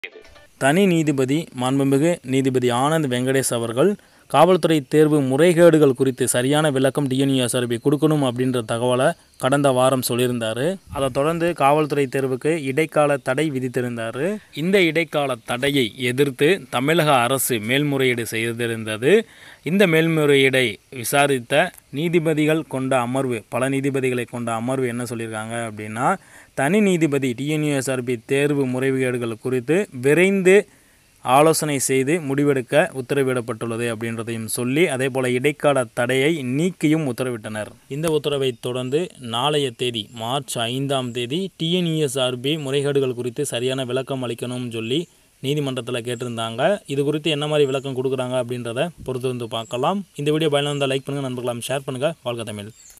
தனி நீதிபதி மாண்புமிகு நீதிபதி ஆனந்த் வெங்கடேஷ் அவர்கள் காவல்துறை தேர்வு முறைகேடுகள் குறித்து சரியான விளக்கம் டிஎன்யூஎஸ்ஆர்பி கொடுக்கணும் அப்படின்ற தகவலை கடந்த வாரம் சொல்லியிருந்தார் அதை தொடர்ந்து காவல்துறை தேர்வுக்கு இடைக்கால தடை விதித்திருந்தார் இந்த இடைக்கால தடையை எதிர்த்து தமிழக அரசு மேல்முறையீடு செய்திருந்தது இந்த மேல்முறையீடை விசாரித்த நீதிபதிகள் கொண்ட அமர்வு பல நீதிபதிகளை கொண்ட அமர்வு என்ன சொல்லியிருக்காங்க அப்படின்னா தனி நீதிபதி டிஎன்யூஎஸ்ஆர்பி தேர்வு முறைகேடுகள் குறித்து விரைந்து ஆலோசனை செய்து முடிவெடுக்க உத்தரவிடப்பட்டுள்ளது அப்படின்றதையும் சொல்லி அதே போல் இடைக்கால தடையை நீக்கியும் உத்தரவிட்டனர் இந்த உத்தரவை தொடர்ந்து நாளைய தேதி மார்ச் ஐந்தாம் தேதி டிஎன்இஎஸ்ஆர்பி முறைகேடுகள் குறித்து சரியான விளக்கம் அளிக்கணும்னு சொல்லி நீதிமன்றத்தில் கேட்டிருந்தாங்க இது குறித்து என்ன மாதிரி விளக்கம் கொடுக்குறாங்க அப்படின்றத பொறுத்து வந்து பார்க்கலாம் இந்த வீடியோ பயனுள்ள லைக் பண்ணுங்கள் நண்பர்களாம் ஷேர் பண்ணுங்கள் வாழ்க தமிழ்